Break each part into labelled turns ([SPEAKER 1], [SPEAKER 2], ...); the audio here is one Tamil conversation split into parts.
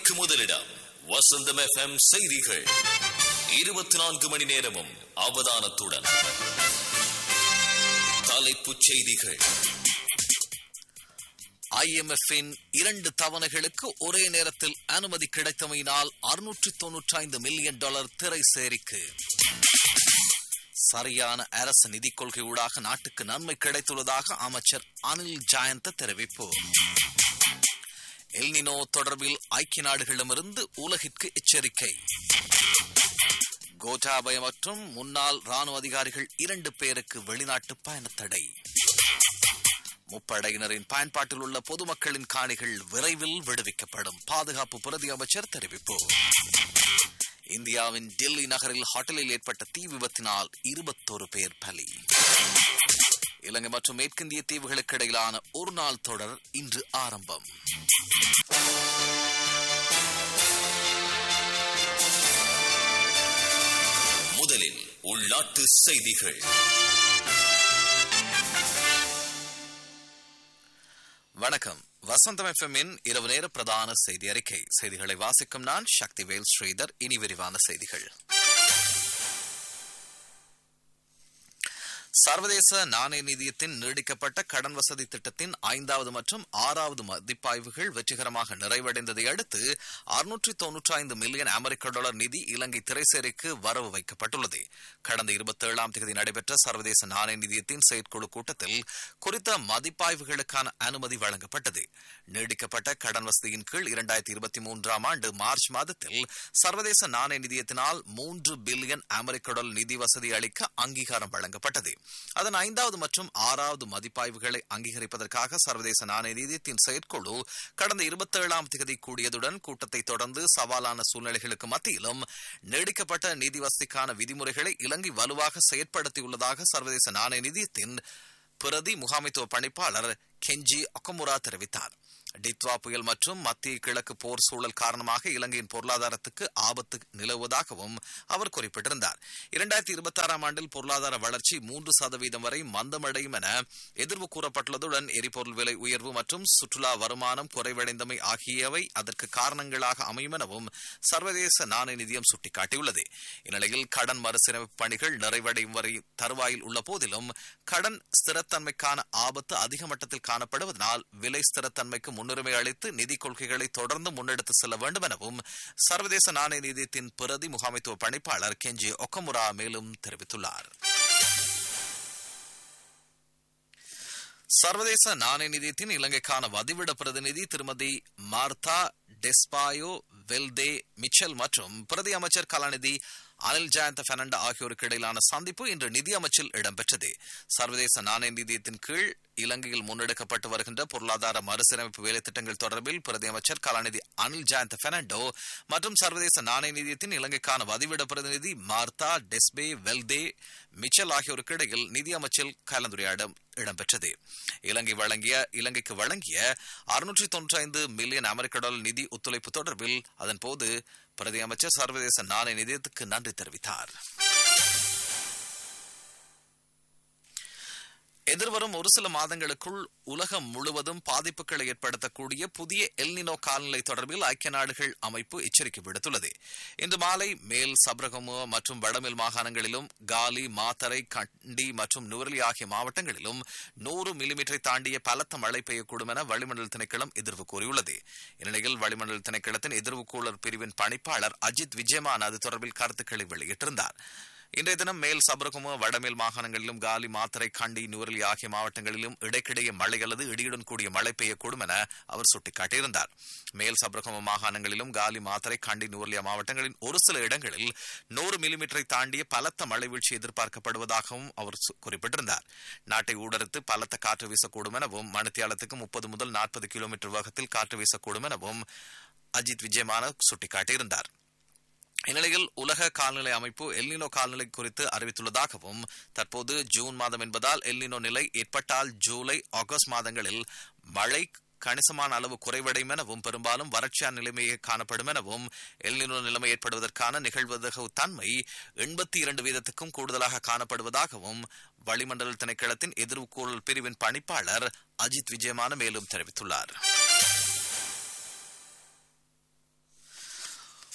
[SPEAKER 1] செய்திக்கு முதலிடம் வசந்தம் எஃப்எம் செய்திகள் இருபத்தி நான்கு மணி நேரமும் அவதானத்துடன் தலைப்புச் செய்திகள் ஐஎம்எஃப்பின் இரண்டு தவணைகளுக்கு ஒரே நேரத்தில் அனுமதி கிடைத்தமையினால் அறுநூற்றி தொன்னூற்றி ஐந்து மில்லியன் டாலர் திரை சேரிக்கு சரியான அரசு நிதிக் கொள்கையூடாக நாட்டுக்கு நன்மை கிடைத்துள்ளதாக அமைச்சர் அனில் ஜாயந்த தெரிவிப்பு எல்னினோ தொடர்பில் ஐக்கிய நாடுகளிடமிருந்து உலகிற்கு எச்சரிக்கை கோட்டாபய மற்றும் முன்னாள் ராணுவ அதிகாரிகள் இரண்டு பேருக்கு வெளிநாட்டு பயணத்தடை முப்படையினரின் பயன்பாட்டில் உள்ள பொதுமக்களின் காணிகள் விரைவில் விடுவிக்கப்படும் பாதுகாப்பு பிரதி அமைச்சர் தெரிவிப்பு இந்தியாவின் டெல்லி நகரில் ஹோட்டலில் ஏற்பட்ட தீ விபத்தினால் இருபத்தோரு பேர் பலி இலங்கை மற்றும் மேற்கிந்திய தீவுகளுக்கு இடையிலான ஒரு நாள் தொடர் இன்று ஆரம்பம் முதலில் உள்நாட்டு செய்திகள் வணக்கம் வசந்தம் எஃப்எம்மின் இரவு நேர பிரதான செய்தி அறிக்கை செய்திகளை வாசிக்கும் நான் சக்திவேல் ஸ்ரீதர் இனி விரிவான செய்திகள் சர்வதேச நாணய நிதியத்தின் நீடிக்கப்பட்ட கடன் வசதி திட்டத்தின் ஐந்தாவது மற்றும் ஆறாவது மதிப்பாய்வுகள் வெற்றிகரமாக நிறைவடைந்ததை அடுத்து அறுநூற்றி தொன்னூற்றி ஐந்து மில்லியன் அமெரிக்க டாலர் நிதி இலங்கை திரைசேரிக்கு வரவு வைக்கப்பட்டுள்ளது கடந்த இருபத்தி ஏழாம் தேதி நடைபெற்ற சர்வதேச நாணய நிதியத்தின் செயற்குழு கூட்டத்தில் குறித்த மதிப்பாய்வுகளுக்கான அனுமதி வழங்கப்பட்டது நீடிக்கப்பட்ட கடன் வசதியின் கீழ் இரண்டாயிரத்தி இருபத்தி மூன்றாம் ஆண்டு மார்ச் மாதத்தில் சர்வதேச நாணய நிதியத்தினால் மூன்று பில்லியன் அமெரிக்க டாலர் நிதி வசதி அளிக்க அங்கீகாரம் வழங்கப்பட்டது அதன் ஐந்தாவது மற்றும் ஆறாவது மதிப்பாய்வுகளை அங்கீகரிப்பதற்காக சர்வதேச நாணய நிதியத்தின் செயற்குழு கடந்த இருபத்தி ஏழாம் தேதி கூடியதுடன் கூட்டத்தை தொடர்ந்து சவாலான சூழ்நிலைகளுக்கு மத்தியிலும் நீடிக்கப்பட்ட நிதி வசதிக்கான விதிமுறைகளை இலங்கை வலுவாக செயற்படுத்தியுள்ளதாக சர்வதேச நாணய நிதியத்தின் பிரதி முகாமைத்துவ பணிப்பாளர் கெஞ்சி ஒக்கமுரா தெரிவித்தார் டித்வா புயல் மற்றும் மத்திய கிழக்கு போர் சூழல் காரணமாக இலங்கையின் பொருளாதாரத்துக்கு ஆபத்து நிலவுவதாகவும் அவர் குறிப்பிட்டிருந்தார் இரண்டாயிரத்தி இருபத்தி ஆறாம் ஆண்டில் பொருளாதார வளர்ச்சி மூன்று சதவீதம் வரை மந்தமடையும் என எதிர்வு கூறப்பட்டுள்ளதுடன் எரிபொருள் விலை உயர்வு மற்றும் சுற்றுலா வருமானம் குறைவடைந்தமை ஆகியவை அதற்கு காரணங்களாக அமையும் எனவும் சர்வதேச நாணய நிதியம் சுட்டிக்காட்டியுள்ளது இந்நிலையில் கடன் மறுசீரமைப்பு பணிகள் நிறைவடையும் வரை தருவாயில் உள்ள போதிலும் கடன் ஸ்திரத்தன்மைக்கான ஆபத்து அதிக மட்டத்தில் காணப்படுவதனால் விலை ஸ்திரத்தன்மைக்கு முன்னுரிமை அளித்து நிதி கொள்கைகளை தொடர்ந்து முன்னெடுத்து செல்ல வேண்டும் எனவும் சர்வதேச நாணய நிதியத்தின் பிரதி முகாமைத்துவ பணிப்பாளர் கெஞ்சி ஒக்கமுரா மேலும் தெரிவித்துள்ளார் சர்வதேச நாணய நிதியத்தின் இலங்கைக்கான வதிவிட பிரதிநிதி திருமதி மார்த்தா டெஸ்பாயோ வெல்தே மிச்சல் மற்றும் பிரதி அமைச்சர் கலாநிதி அனில் ஜெயந்த பெர்னாண்டோ ஆகியோருக்கு இடையிலான சந்திப்பு இன்று நிதி அமைச்சில் இடம்பெற்றது சர்வதேச நாணய நிதியத்தின் கீழ் இலங்கையில் முன்னெடுக்கப்பட்டு வருகின்ற பொருளாதார மறுசீரமைப்பு வேலைத்திட்டங்கள் தொடர்பில் பிரதி அமைச்சர் கலாநிதி அனில் ஜெயந்த பெர்னாண்டோ மற்றும் சர்வதேச நாணய நிதியத்தின் இலங்கைக்கான வதிவிட பிரதிநிதி மார்த்தா டெஸ்பே வெல்தே மிச்சல் ஆகியோருக்கு இடையில் நிதி அமைச்சில் கலந்துரையாடம் இடம்பெற்றது இலங்கை வழங்கிய இலங்கைக்கு வழங்கிய அறுநூற்றி தொன்னூற்றி ஐந்து மில்லியன் அமெரிக்க டாலர் நிதி ஒத்துழைப்பு தொடர்பில் அதன்போது பிரதி அமைச்சர் சர்வதேச நாணய நிதியத்துக்கு நன்றி தெரிவித்தார் எதிர்வரும் ஒரு சில மாதங்களுக்குள் உலகம் முழுவதும் பாதிப்புகளை ஏற்படுத்தக்கூடிய புதிய எல்னினோ காலநிலை தொடர்பில் ஐக்கிய நாடுகள் அமைப்பு எச்சரிக்கை விடுத்துள்ளது இன்று மாலை மேல் சப்ரகமோ மற்றும் வடமேல் மாகாணங்களிலும் காலி மாத்தரை கண்டி மற்றும் நுவரலி ஆகிய மாவட்டங்களிலும் நூறு மில்லிமீட்டரை தாண்டிய பலத்த மழை பெய்யக்கூடும் என வளிமண்டல திணைக்களம் எதிர்வு கூறியுள்ளது இந்நிலையில் வளிமண்டல திணைக்களத்தின் எதிர்வு கூலர் பிரிவின் பணிப்பாளர் அஜித் விஜயமான் அது தொடர்பில் கருத்துக்களை வெளியிட்டிருந்தார் இன்றைய தினம் மேல் சபரகமோ வடமேல் மாகாணங்களிலும் காலி மாத்தரை கண்டி நூரலி ஆகிய மாவட்டங்களிலும் இடைக்கிடையே மழை அல்லது இடியுடன் கூடிய மழை பெய்யக்கூடும் என அவர் சுட்டிக்காட்டியிருந்தார் மேல் சபரகம மாகாணங்களிலும் காலி மாத்தரை கண்டி நூரலியா மாவட்டங்களின் ஒரு சில இடங்களில் நூறு மில்லிமீட்டரை தாண்டிய பலத்த மழை வீழ்ச்சி எதிர்பார்க்கப்படுவதாகவும் அவர் குறிப்பிட்டிருந்தார் நாட்டை ஊடறுத்து பலத்த காற்று வீசக்கூடும் எனவும் மணித்தியாலத்துக்கு முப்பது முதல் நாற்பது கிலோமீட்டர் வேகத்தில் காற்று வீசக்கூடும் எனவும் அஜித் விஜயமான சுட்டிக்காட்டியிருந்தார் இந்நிலையில் உலக கால்நிலை அமைப்பு எல்னினோ கால்நிலை குறித்து அறிவித்துள்ளதாகவும் தற்போது ஜூன் மாதம் என்பதால் எல்னினோ நிலை ஏற்பட்டால் ஜூலை ஆகஸ்ட் மாதங்களில் மழை கணிசமான அளவு குறைவடையும் எனவும் பெரும்பாலும் வறட்சியான நிலைமையே காணப்படும் எனவும் எல்நிலோ நிலைமை ஏற்படுவதற்கான நிகழ்வதகு தன்மை எண்பத்தி இரண்டு வீதத்துக்கும் கூடுதலாக காணப்படுவதாகவும் வளிமண்டல திணைக்களத்தின் எதிர்வுகூழல் பிரிவின் பணிப்பாளர் அஜித் விஜயமான மேலும் தெரிவித்துள்ளார்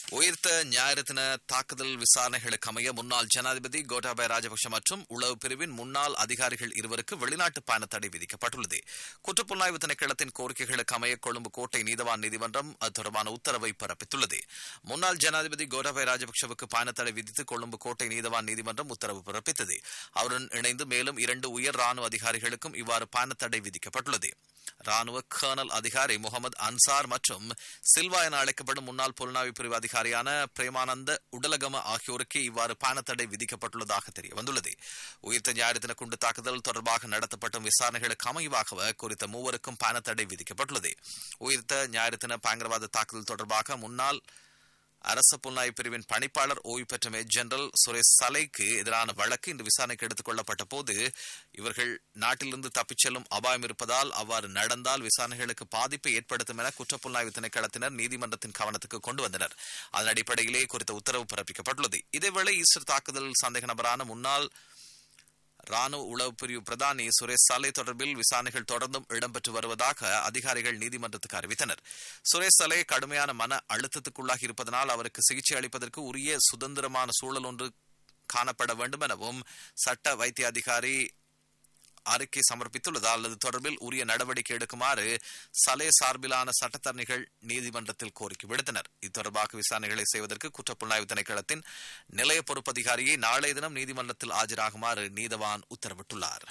[SPEAKER 1] உயிர்த்த ஞாயிறு தின தாக்குதல் விசாரணைகளுக்கு அமைய முன்னாள் ஜனாதிபதி கோட்டாபய ராஜபக்ஷ மற்றும் உளவு பிரிவின் முன்னாள் அதிகாரிகள் இருவருக்கு வெளிநாட்டு பயண தடை விதிக்கப்பட்டுள்ளது குற்றப்புலனாய்வு திணைக்களத்தின் கோரிக்கைகளுக்கு அமைய கொழும்பு கோட்டை நீதவான் நீதிமன்றம் அது தொடர்பான உத்தரவை பிறப்பித்துள்ளது முன்னாள் ஜனாதிபதி கோட்டாபய ராஜபக்ஷவுக்கு பயண தடை விதித்து கொழும்பு கோட்டை நீதவான் நீதிமன்றம் உத்தரவு பிறப்பித்தது அவருடன் இணைந்து மேலும் இரண்டு உயர் ராணுவ அதிகாரிகளுக்கும் இவ்வாறு பயண தடை விதிக்கப்பட்டுள்ளது ராணுவ கர்னல் அதிகாரி முகமது அன்சார் மற்றும் சில்வா என அழைக்கப்படும் முன்னாள் புலனாய்வு பிரிவு அதிகாரியான பிரேமானந்த உடலகம ஆகியோருக்கு இவ்வாறு பயணத்தடை விதிக்கப்பட்டுள்ளதாக தெரிய வந்துள்ளது உயிர்த்த ஞாயிறு தின குண்டு தாக்குதல் தொடர்பாக நடத்தப்பட்ட விசாரணைகளுக்கு அமைவாக குறித்த மூவருக்கும் பயணத்தடை விதிக்கப்பட்டுள்ளது உயிர்த்த ஞாயிறு தின பயங்கரவாத தாக்குதல் தொடர்பாக முன்னாள் அரச புலனாய்வு பிரிவின் பணிப்பாளர் ஓய்வு பெற்ற மேஜர் ஜெனரல் சுரேஷ் சலைக்கு எதிரான வழக்கு இன்று விசாரணைக்கு எடுத்துக் கொள்ளப்பட்ட போது இவர்கள் நாட்டிலிருந்து தப்பிச் செல்லும் அபாயம் இருப்பதால் அவ்வாறு நடந்தால் விசாரணைகளுக்கு பாதிப்பை ஏற்படுத்தும் என குற்றப்புலனாய்வு திணைக்களத்தினர் நீதிமன்றத்தின் கவனத்துக்கு கொண்டு வந்தனர் அதன் அடிப்படையிலே குறித்த உத்தரவு பிறப்பிக்கப்பட்டுள்ளது இதேவேளை ஈஸ்டர் தாக்குதல் சந்தேக நபரான முன்னாள் ராணுவ உளவு பிரிவு பிரதானி சுரேஷ் சாலை தொடர்பில் விசாரணைகள் தொடர்ந்தும் இடம்பெற்று வருவதாக அதிகாரிகள் நீதிமன்றத்துக்கு அறிவித்தனர் சுரேஷ் சாலை கடுமையான மன அழுத்தத்துக்குள்ளாகி இருப்பதனால் அவருக்கு சிகிச்சை அளிப்பதற்கு உரிய சுதந்திரமான சூழல் ஒன்று காணப்பட வேண்டும் எனவும் சட்ட வைத்திய அதிகாரி அறிக்கை சமர்ப்பித்துள்ளதால் அது தொடர்பில் உரிய நடவடிக்கை எடுக்குமாறு சலே சார்பிலான சட்டத்தரணிகள் நீதிமன்றத்தில் கோரிக்கை விடுத்தனர் இது தொடர்பாக விசாரணைகளை செய்வதற்கு குற்றப்புலனாய்வு திணைக்களத்தின் நிலைய பொறுப்பதிகாரியை நாளைய தினம் நீதிமன்றத்தில் ஆஜராகுமாறு நீதவான் உத்தரவிட்டுள்ளார்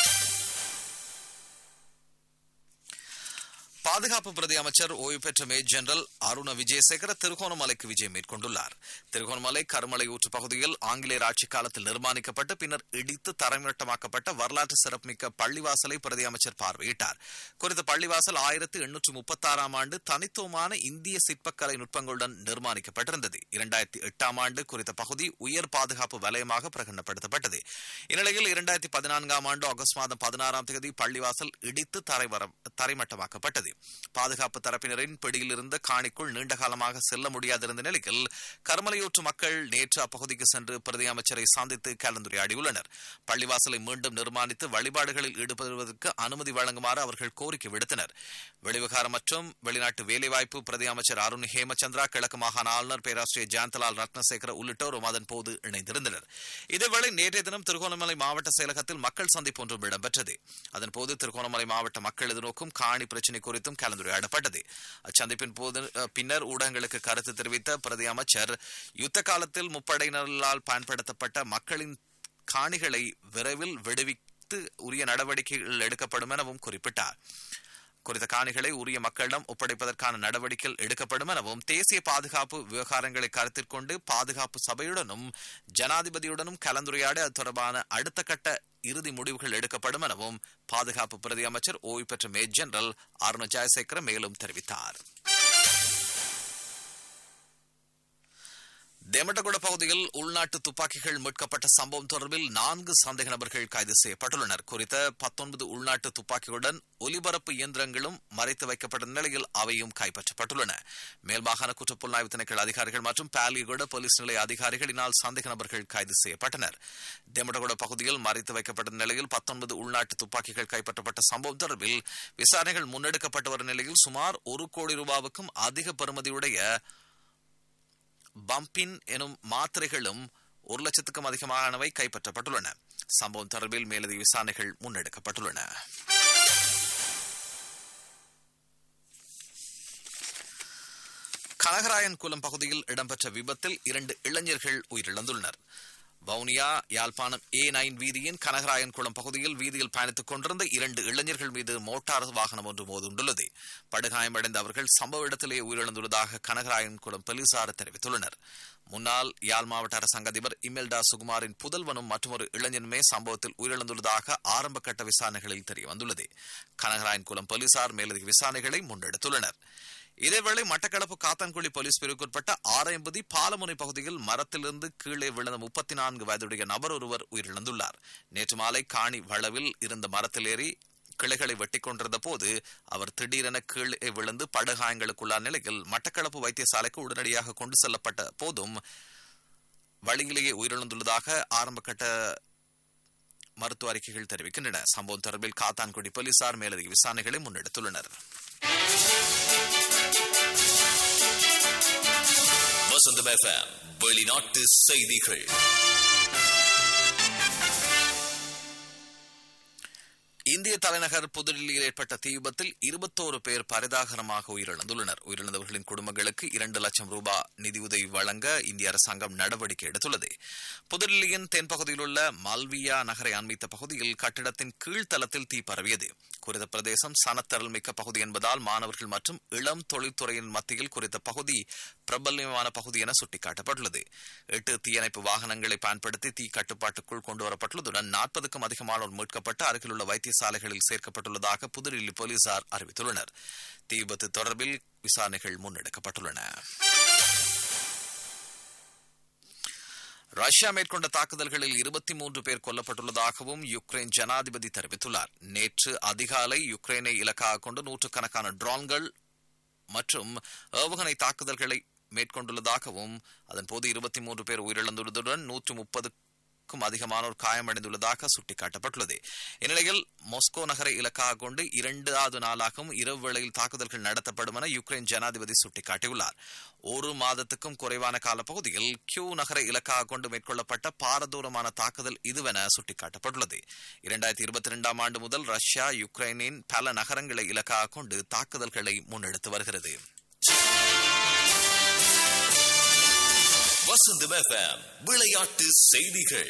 [SPEAKER 1] பாதுகாப்பு பிரதி அமைச்சர் ஓய்வு பெற்ற மேஜர் ஜெனரல் அருண விஜயசேகர திருகோணமலைக்கு விஜயம் மேற்கொண்டுள்ளார் திருகோணமலை கருமலை ஊற்று பகுதியில் ஆங்கிலேயர் ஆட்சி காலத்தில் நிர்மாணிக்கப்பட்டு பின்னர் இடித்து தரைமட்டமாக்கப்பட்ட வரலாற்று சிறப்புமிக்க பள்ளிவாசலை பிரதி அமைச்சர் பார்வையிட்டார் குறித்த பள்ளிவாசல் ஆயிரத்து எண்ணூற்று முப்பத்தாறாம் ஆண்டு தனித்துவமான இந்திய சிற்பக்கலை நுட்பங்களுடன் நிர்மாணிக்கப்பட்டிருந்தது இரண்டாயிரத்தி எட்டாம் ஆண்டு குறித்த பகுதி உயர் பாதுகாப்பு வலயமாக பிரகடனப்படுத்தப்பட்டது இந்நிலையில் இரண்டாயிரத்தி பதினான்காம் ஆண்டு ஆகஸ்ட் மாதம் பதினாறாம் தேதி பள்ளிவாசல் இடித்து தரைமட்டமாக்கப்பட்டது பாதுகாப்பு தரப்பினரின் பிடியில் இருந்த காணிக்குள் நீண்ட காலமாக செல்ல முடியாதிருந்த நிலையில் கர்மலையூற்று மக்கள் நேற்று அப்பகுதிக்கு சென்று பிரதி அமைச்சரை சந்தித்து கலந்துரையாடியுள்ளனர் பள்ளிவாசலை மீண்டும் நிர்மாணித்து வழிபாடுகளில் ஈடுபடுவதற்கு அனுமதி வழங்குமாறு அவர்கள் கோரிக்கை விடுத்தனர் வெளிவிகாரம் மற்றும் வெளிநாட்டு வேலைவாய்ப்பு பிரதி அமைச்சர் அருண் ஹேமச்சந்திரா கிழக்கு மாகாண ஆளுநர் பேராசிரியர் ஜாந்தலால் ரத்னசேகர உள்ளிட்டோரும் அதன் போது இணைந்திருந்தனர் இதேவேளை நேற்றைய தினம் திருகோணமலை மாவட்ட செயலகத்தில் மக்கள் சந்திப்பு ஒன்றும் இடம்பெற்றது அதன்போது திருகோணமலை மாவட்ட மக்கள் எதிர்நோக்கும் காணி பிரச்சினை குறித்தும் கலந்துரையாடப்பட்டது அச்சந்திப்பின் போது பின்னர் ஊடகங்களுக்கு கருத்து தெரிவித்த பிரதி அமைச்சர் யுத்த காலத்தில் முப்படையினரால் பயன்படுத்தப்பட்ட மக்களின் காணிகளை விரைவில் விடுவித்து உரிய நடவடிக்கைகள் எடுக்கப்படும் எனவும் குறிப்பிட்டார் குறித்த காணிகளை உரிய மக்களிடம் ஒப்படைப்பதற்கான நடவடிக்கைகள் எடுக்கப்படும் எனவும் தேசிய பாதுகாப்பு விவகாரங்களை கருத்தில் கொண்டு பாதுகாப்பு சபையுடனும் ஜனாதிபதியுடனும் கலந்துரையாடி அது தொடர்பான அடுத்த கட்ட இறுதி முடிவுகள் எடுக்கப்படும் எனவும் பாதுகாப்பு பிரதி அமைச்சர் ஓய்வு பெற்ற மேஜர் ஜெனரல் அருண ஜெயசேகர மேலும் தெரிவித்தார் தேமட்டகுட பகுதியில் உள்நாட்டு துப்பாக்கிகள் மீட்கப்பட்ட சம்பவம் தொடர்பில் நான்கு சந்தேக நபர்கள் கைது செய்யப்பட்டுள்ளனர் குறித்த பத்தொன்பது உள்நாட்டு துப்பாக்கிகளுடன் ஒலிபரப்பு இயந்திரங்களும் மறைத்து வைக்கப்பட்ட நிலையில் அவையும் கைப்பற்றப்பட்டுள்ளன மேல் மாகாண குற்றப்புலனாய்வு திணைக்கள் அதிகாரிகள் மற்றும் பாலியகுட போலீஸ் நிலைய அதிகாரிகளினால் சந்தேக நபர்கள் கைது செய்யப்பட்டனர் தேமட்டகுட பகுதியில் மறைத்து வைக்கப்பட்ட நிலையில் பத்தொன்பது உள்நாட்டு துப்பாக்கிகள் கைப்பற்றப்பட்ட சம்பவம் தொடர்பில் விசாரணைகள் முன்னெடுக்கப்பட்டு வரும் நிலையில் சுமார் ஒரு கோடி ரூபாவுக்கும் அதிக பெறுமதியுடைய பம்பின் எனும் மாத்திரைகளும் ஒரு லட்சத்துக்கும் அதிகமானவை கைப்பற்றப்பட்டுள்ளன சம்பவம் தொடர்பில் மேலதிக விசாரணைகள் முன்னெடுக்கப்பட்டுள்ளன கனகராயன் குளம் பகுதியில் இடம்பெற்ற விபத்தில் இரண்டு இளைஞர்கள் உயிரிழந்துள்ளனர் வவுனியா யாழ்ப்பாணம் ஏ நைன் வீதியின் கனகராயன் குளம் பகுதியில் வீதியில் பயணித்துக் கொண்டிருந்த இரண்டு இளைஞர்கள் மீது மோட்டார் வாகனம் ஒன்று மோதுண்டுள்ளது படுகாயமடைந்த அவர்கள் சம்பவ இடத்திலே உயிரிழந்துள்ளதாக கனகராயன் குளம் போலீசார் தெரிவித்துள்ளனர் முன்னாள் யாழ் மாவட்ட அரசாங்க அதிபர் இமெல்டா சுகுமாரின் புதல்வனும் மற்றொரு இளைஞனுமே சம்பவத்தில் உயிரிழந்துள்ளதாக ஆரம்ப கட்ட விசாரணைகளில் தெரியவந்துள்ளது கனகராயன் குளம் போலீசார் மேலதிக விசாரணைகளை முன்னெடுத்துள்ளனர் இதேவேளை மட்டக்களப்பு காத்தான்குழி போலீஸ் பிரிவுக்குட்பட்ட ஆரையம்பதி பாலமுனை பகுதியில் மரத்திலிருந்து கீழே விழுந்த முப்பத்தி நான்கு வயதுடைய நபர் ஒருவர் உயிரிழந்துள்ளார் நேற்று மாலை காணி வளவில் இருந்த மரத்தில் ஏறி கிளைகளை வெட்டி கொண்டிருந்த போது அவர் திடீரென கீழே விழுந்து படுகாயங்களுக்குள்ளான நிலையில் மட்டக்களப்பு வைத்தியசாலைக்கு உடனடியாக கொண்டு செல்லப்பட்ட போதும் வழியிலேயே உயிரிழந்துள்ளதாக ஆரம்பகட்ட மருத்துவ அறிக்கைகள் தெரிவிக்கின்றன சம்பவம் தொடர்பில் காத்தான்குடி போலீசார் மேலதிக விசாரணைகளை முன்னெடுத்துள்ளனர்
[SPEAKER 2] வசந்தம் எஃப்எம் வெளிநாட்டு செய்திகள்
[SPEAKER 1] இந்திய தலைநகர் புதுடில்லியில் ஏற்பட்ட தீ விபத்தில் இருபத்தோரு பேர் பரிதாகரமாக உயிரிழந்துள்ளனர் உயிரிழந்தவர்களின் குடும்பங்களுக்கு இரண்டு லட்சம் ரூபாய் நிதியுதவி வழங்க இந்திய அரசாங்கம் நடவடிக்கை எடுத்துள்ளது புதுடில்லியின் தென்பகுதியில் உள்ள மால்வியா நகரை அண்மித்த பகுதியில் கட்டிடத்தின் கீழ்த்தளத்தில் தீ பரவியது குறித்த பிரதேசம் சனத்தரல் மிக்க பகுதி என்பதால் மாணவர்கள் மற்றும் இளம் தொழில்துறையின் மத்தியில் குறித்த பகுதி பிரபல்யமான பகுதி என சுட்டிக்காட்டப்பட்டுள்ளது எட்டு தீயணைப்பு வாகனங்களை பயன்படுத்தி தீ கட்டுப்பாட்டுக்குள் கொண்டுவரப்பட்டுள்ளதுடன் நாற்பதுக்கும் அதிகமானோர் மீட்கப்பட்டு அருகிலுள்ள வைத்தியசாலைகளில் சேர்க்கப்பட்டுள்ளதாக புதுடில்லி போலீசார் அறிவித்துள்ளனர் தீ விபத்து தொடர்பில் விசாரணைகள் முன்னெடுக்கப்பட்டுள்ளன ரஷ்யா மேற்கொண்ட தாக்குதல்களில் இருபத்தி மூன்று பேர் கொல்லப்பட்டுள்ளதாகவும் யுக்ரைன் ஜனாதிபதி தெரிவித்துள்ளார் நேற்று அதிகாலை யுக்ரைனை இலக்காக கொண்டு நூற்றுக்கணக்கான ட்ரோன்கள் மற்றும் ஏவுகணை தாக்குதல்களை மேற்கொண்டுள்ளதாகவும் அதன்போது இருபத்தி மூன்று பேர் உயிரிழந்துள்ளதுடன் நூற்று முப்பதுக்கும் அதிகமானோர் காயமடைந்துள்ளதாக சுட்டிக்காட்டப்பட்டுள்ளது இந்நிலையில் மாஸ்கோ நகரை இலக்காக கொண்டு இரண்டாவது நாளாகவும் இரவு வேளையில் தாக்குதல்கள் நடத்தப்படும் என யுக்ரைன் ஜனாதிபதி சுட்டிக்காட்டியுள்ளார் ஒரு மாதத்துக்கும் குறைவான காலப்பகுதியில் கியூ நகரை இலக்காக கொண்டு மேற்கொள்ளப்பட்ட பாரதூரமான தாக்குதல் இதுவென சுட்டிக்காட்டப்பட்டுள்ளது இரண்டாயிரத்தி இருபத்தி இரண்டாம் ஆண்டு முதல் ரஷ்யா யுக்ரைனின் பல நகரங்களை இலக்காக கொண்டு தாக்குதல்களை முன்னெடுத்து வருகிறது
[SPEAKER 2] வசந்தம் எஃப்எம் விளையாட்டு செய்திகள்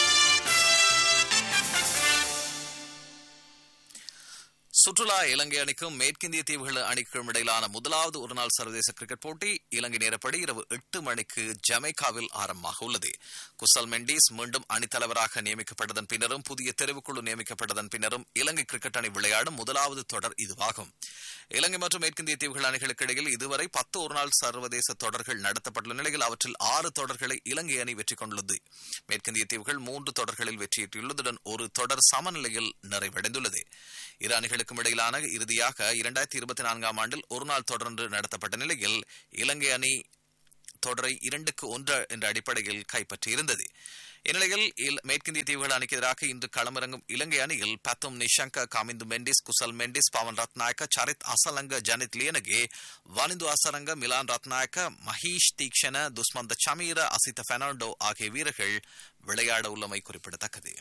[SPEAKER 1] சுற்றுலா இலங்கை அணிக்கும் மேற்கிந்திய தீவுகள் அணிக்கும் இடையிலான முதலாவது ஒருநாள் சர்வதேச கிரிக்கெட் போட்டி இலங்கை நேரப்படி இரவு எட்டு மணிக்கு ஜமைக்காவில் ஆரம்பமாக உள்ளது குசல் மெண்டிஸ் மீண்டும் அணித்தலைவராக நியமிக்கப்பட்டதன் பின்னரும் புதிய தெரிவுக்குழு நியமிக்கப்பட்டதன் பின்னரும் இலங்கை கிரிக்கெட் அணி விளையாடும் முதலாவது தொடர் இதுவாகும் இலங்கை மற்றும் மேற்கிந்திய தீவுகள் அணிகளுக்கு இடையில் இதுவரை பத்து ஒருநாள் சர்வதேச தொடர்கள் நடத்தப்பட்டுள்ள நிலையில் அவற்றில் ஆறு தொடர்களை இலங்கை அணி வெற்றி கொண்டுள்ளது மேற்கிந்திய தீவுகள் மூன்று தொடர்களில் வெற்றியீட்டியுள்ளதுடன் ஒரு தொடர் சமநிலையில் நிறைவடைந்துள்ளது இரு அணிகளுக்கும் இடையிலான இறுதியாக இரண்டாயிரத்தி இருபத்தி நான்காம் ஆண்டில் ஒருநாள் தொடர்ந்து நடத்தப்பட்ட நிலையில் இலங்கை அணி தொடரை இரண்டுக்கு ஒன்று என்ற அடிப்படையில் கைப்பற்றியிருந்தது இந்நிலையில் மேற்கிந்திய தீவுகள் அணிக்கு எதிராக இன்று களமிறங்கும் இலங்கை அணியில் பத்தும் நிஷங்க காமிந்து மெண்டிஸ் குசல் மெண்டிஸ் பவன் ரத்நாயக்க சரித் அசலங்க ஜனித் லியனகே வானிந்து அசரங்க மிலான் ரத்நாயக்க மஹீஷ் தீக்ஷண துஸ்மந்த சமீர அசித பெர்னாண்டோ ஆகிய வீரர்கள் விளையாட உள்ளமை குறிப்பிடத்தக்கது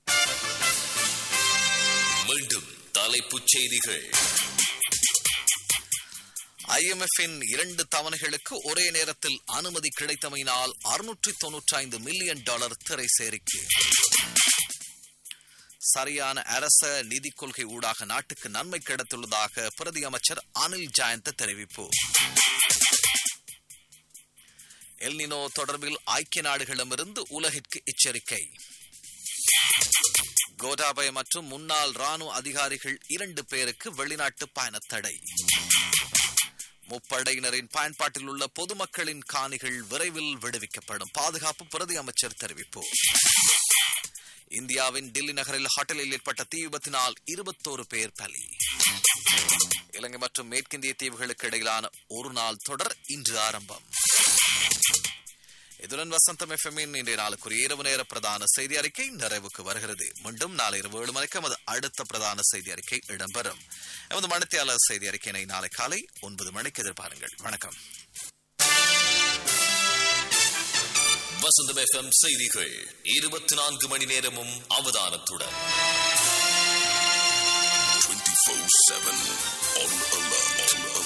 [SPEAKER 2] மீண்டும் தலைப்புச் செய்திகள்
[SPEAKER 1] ஐஎம்எஃபின் இரண்டு தவணைகளுக்கு ஒரே நேரத்தில் அனுமதி கிடைத்தமையினால் அறுநூற்றி தொன்னூற்றி ஐந்து மில்லியன் டாலர் திரை சேரிக்கு சரியான அரச நிதி கொள்கை ஊடாக நாட்டுக்கு நன்மை கிடைத்துள்ளதாக பிரதி அமைச்சர் அனில் ஜெயந்த தெரிவிப்பு எல்னினோ தொடர்பில் ஐக்கிய நாடுகளிடமிருந்து உலகிற்கு எச்சரிக்கை கோட்டாபய மற்றும் முன்னாள் ராணுவ அதிகாரிகள் இரண்டு பேருக்கு வெளிநாட்டு பயணத் தடை முப்படையினரின் பயன்பாட்டில் உள்ள பொதுமக்களின் காணிகள் விரைவில் விடுவிக்கப்படும் பாதுகாப்பு பிரதி அமைச்சர் தெரிவிப்பு இந்தியாவின் டில்லி நகரில் ஹோட்டலில் ஏற்பட்ட தீ விபத்தினால் இருபத்தோரு பேர் பலி இலங்கை மற்றும் மேற்கிந்திய தீவுகளுக்கு இடையிலான ஒரு நாள் தொடர் இன்று ஆரம்பம் இதுடன் வசந்தம் எஃப்எம்மின் இன்றைய நாளுக்குரிய இரவு நேர பிரதான செய்தி அறிக்கை நிறைவுக்கு வருகிறது மீண்டும் நாளை இரவு ஏழு மணிக்கு நமது அடுத்த பிரதான செய்தி அறிக்கை இடம்பெறும் எமது மணித்தியாளர் செய்தி அறிக்கையினை நாளை காலை ஒன்பது மணிக்கு எதிர்பாருங்கள் வணக்கம்
[SPEAKER 2] வசந்தம் எஃப்எம் செய்திகள் இருபத்தி நான்கு மணி நேரமும் அவதானத்துடன்
[SPEAKER 3] 24-7 on alert.